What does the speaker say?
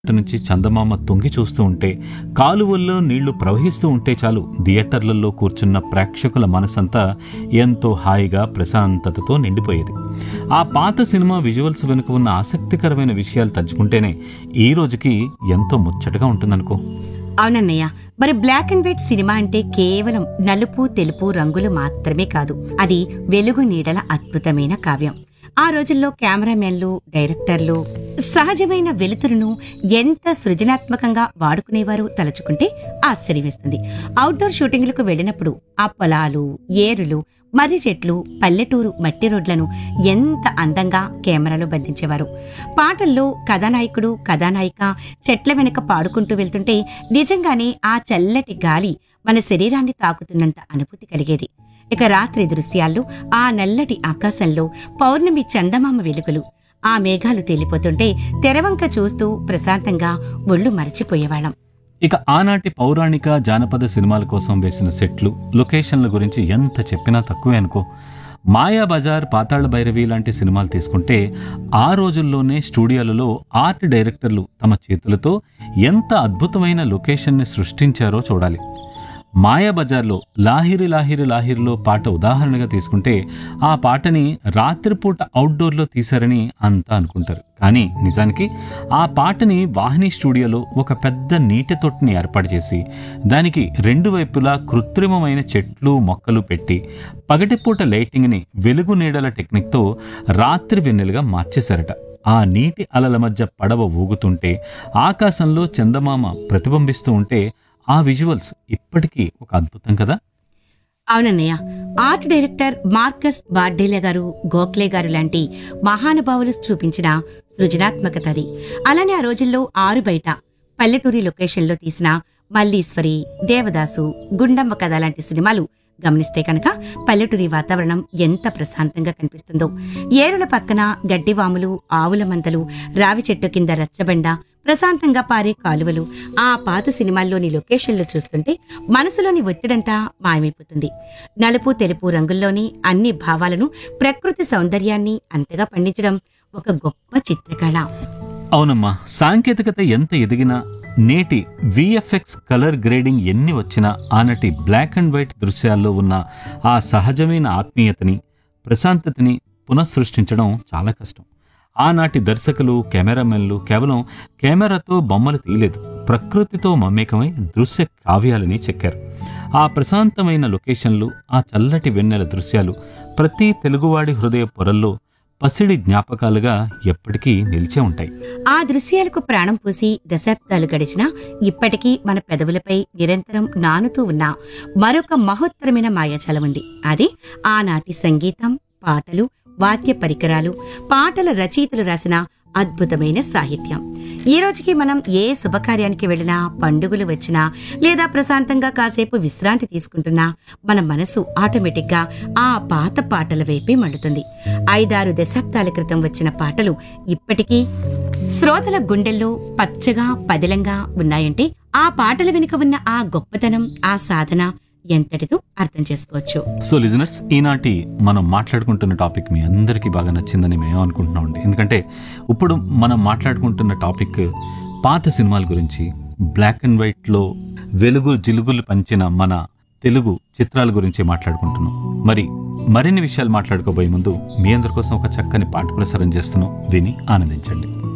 అటు నుంచి చందమామ తొంగి చూస్తూ ఉంటే కాలువల్లో నీళ్లు ప్రవహిస్తూ ఉంటే చాలు థియేటర్లలో కూర్చున్న ప్రేక్షకుల మనసంతా ఎంతో హాయిగా ప్రశాంతతతో నిండిపోయేది ఆ పాత సినిమా విజువల్స్ వెనుక ఉన్న ఆసక్తికరమైన విషయాలు తలుచుకుంటేనే ఈ రోజుకి ఎంతో ముచ్చటగా ఉంటుందనుకో అవునన్నయ్య మరి బ్లాక్ అండ్ వైట్ సినిమా అంటే కేవలం నలుపు తెలుపు రంగులు మాత్రమే కాదు అది వెలుగు నీడల అద్భుతమైన కావ్యం ఆ రోజుల్లో కెమెరామెన్లు డైరెక్టర్లు సహజమైన వెలుతురును ఎంత సృజనాత్మకంగా వాడుకునేవారు తలుచుకుంటే ఆశ్చర్యం వేస్తుంది అవుట్డోర్ షూటింగ్లకు వెళ్ళినప్పుడు ఆ పొలాలు ఏరులు మర్రి చెట్లు పల్లెటూరు మట్టి రోడ్లను ఎంత అందంగా కెమెరాలో బంధించేవారు పాటల్లో కథానాయకుడు కథానాయిక చెట్ల వెనుక పాడుకుంటూ వెళ్తుంటే నిజంగానే ఆ చల్లటి గాలి మన శరీరాన్ని తాకుతున్నంత అనుభూతి కలిగేది ఇక రాత్రి దృశ్యాల్లో ఆ నల్లటి ఆకాశంలో పౌర్ణమి చందమామ వెలుగులు ఆ మేఘాలు తేలిపోతుంటే తెరవంక చూస్తూ ప్రశాంతంగా ఒళ్ళు మరచిపోయేవాళ్ళం ఇక ఆనాటి పౌరాణిక జానపద సినిమాల కోసం వేసిన సెట్లు లొకేషన్ల గురించి ఎంత చెప్పినా తక్కువే అనుకో మాయా బజార్ పాతాళ భైరవి లాంటి సినిమాలు తీసుకుంటే ఆ రోజుల్లోనే స్టూడియోలలో ఆర్ట్ డైరెక్టర్లు తమ చేతులతో ఎంత అద్భుతమైన లొకేషన్ని సృష్టించారో చూడాలి మాయా బజార్లో లాహిరి లాహిరి లాహిరిలో పాట ఉదాహరణగా తీసుకుంటే ఆ పాటని రాత్రిపూట అవుట్డోర్లో తీశారని అంతా అనుకుంటారు కానీ నిజానికి ఆ పాటని వాహిని స్టూడియోలో ఒక పెద్ద నీటి తొట్టిని ఏర్పాటు చేసి దానికి రెండు వైపులా కృత్రిమమైన చెట్లు మొక్కలు పెట్టి పగటిపూట లైటింగ్ని వెలుగు నీడల టెక్నిక్తో రాత్రి వెన్నెలుగా మార్చేశారట ఆ నీటి అలల మధ్య పడవ ఊగుతుంటే ఆకాశంలో చందమామ ప్రతిబింబిస్తూ ఉంటే ఆ విజువల్స్ ఇప్పటికీ ఒక అద్భుతం కదా అవునన్నయ్య ఆర్ట్ డైరెక్టర్ మార్కస్ బార్డేలే గారు గోఖలే గారు లాంటి మహానుభావులు చూపించిన సృజనాత్మకత అది అలానే ఆ రోజుల్లో ఆరు బయట పల్లెటూరి లొకేషన్లో తీసిన మల్లీశ్వరి దేవదాసు గుండమ్మ కథ లాంటి సినిమాలు గమనిస్తే కనుక పల్లెటూరి వాతావరణం ఎంత ప్రశాంతంగా కనిపిస్తుందో ఏరుల పక్కన గడ్డివాములు ఆవుల మందలు రావి చెట్టు కింద రచ్చబండ ప్రశాంతంగా పారే కాలువలు ఆ పాత సినిమాల్లోని లొకేషన్లు చూస్తుంటే మనసులోని ఒత్తిడంతా మాయమైపోతుంది నలుపు తెలుపు రంగుల్లోని అన్ని భావాలను ప్రకృతి సౌందర్యాన్ని అంతగా పండించడం ఒక గొప్ప చిత్రకళ అవునమ్మా సాంకేతికత ఎంత ఎదిగినా నేటి విఎఫ్ఎక్స్ కలర్ గ్రేడింగ్ ఎన్ని వచ్చినా ఆనాటి బ్లాక్ అండ్ వైట్ దృశ్యాల్లో ఉన్న ఆ సహజమైన ఆత్మీయతని ప్రశాంతతని పునఃసృష్టించడం చాలా కష్టం ఆనాటి దర్శకులు కెమెరామెన్లు కేవలం కెమెరాతో బొమ్మలు తీయలేదు ప్రకృతితో మమేకమై దృశ్య కావ్యాలని చెక్కారు ఆ ప్రశాంతమైన లొకేషన్లు ఆ చల్లటి వెన్నెల దృశ్యాలు ప్రతి తెలుగువాడి హృదయ పొరల్లో పసిడి జ్ఞాపకాలుగా ఎప్పటికీ నిలిచే ఉంటాయి ఆ దృశ్యాలకు ప్రాణం పూసి దశాబ్దాలు గడిచినా ఇప్పటికీ మన పెదవులపై నిరంతరం నానుతూ ఉన్న మరొక మహోత్తరమైన మాయాజాలం ఉంది అది ఆనాటి సంగీతం పాటలు వాద్య పరికరాలు పాటల రచయితలు రాసిన అద్భుతమైన సాహిత్యం ఈ రోజుకి మనం ఏ శుభకార్యానికి వెళ్ళినా పండుగలు వచ్చినా లేదా ప్రశాంతంగా కాసేపు విశ్రాంతి తీసుకుంటున్నా మన మనసు ఆటోమేటిక్గా ఆ పాత పాటల వైపే మళ్ళుతుంది ఐదారు దశాబ్దాల క్రితం వచ్చిన పాటలు ఇప్పటికీ శ్రోతల గుండెల్లో పచ్చగా పదిలంగా ఉన్నాయంటే ఆ పాటల వెనుక ఉన్న ఆ గొప్పతనం ఆ సాధన ఎంతటిదో అర్థం చేసుకోవచ్చు సో లిజనర్స్ ఈనాటి మనం మాట్లాడుకుంటున్న టాపిక్ మీ అందరికీ బాగా నచ్చిందని మేము అనుకుంటున్నామండి ఎందుకంటే ఇప్పుడు మనం మాట్లాడుకుంటున్న టాపిక్ పాత సినిమాల గురించి బ్లాక్ అండ్ వైట్లో వెలుగు జిలుగులు పంచిన మన తెలుగు చిత్రాల గురించి మాట్లాడుకుంటున్నాం మరి మరిన్ని విషయాలు మాట్లాడుకోబోయే ముందు మీ అందరి కోసం ఒక చక్కని పాట ప్రసారం చేస్తున్నాం విని ఆనందించండి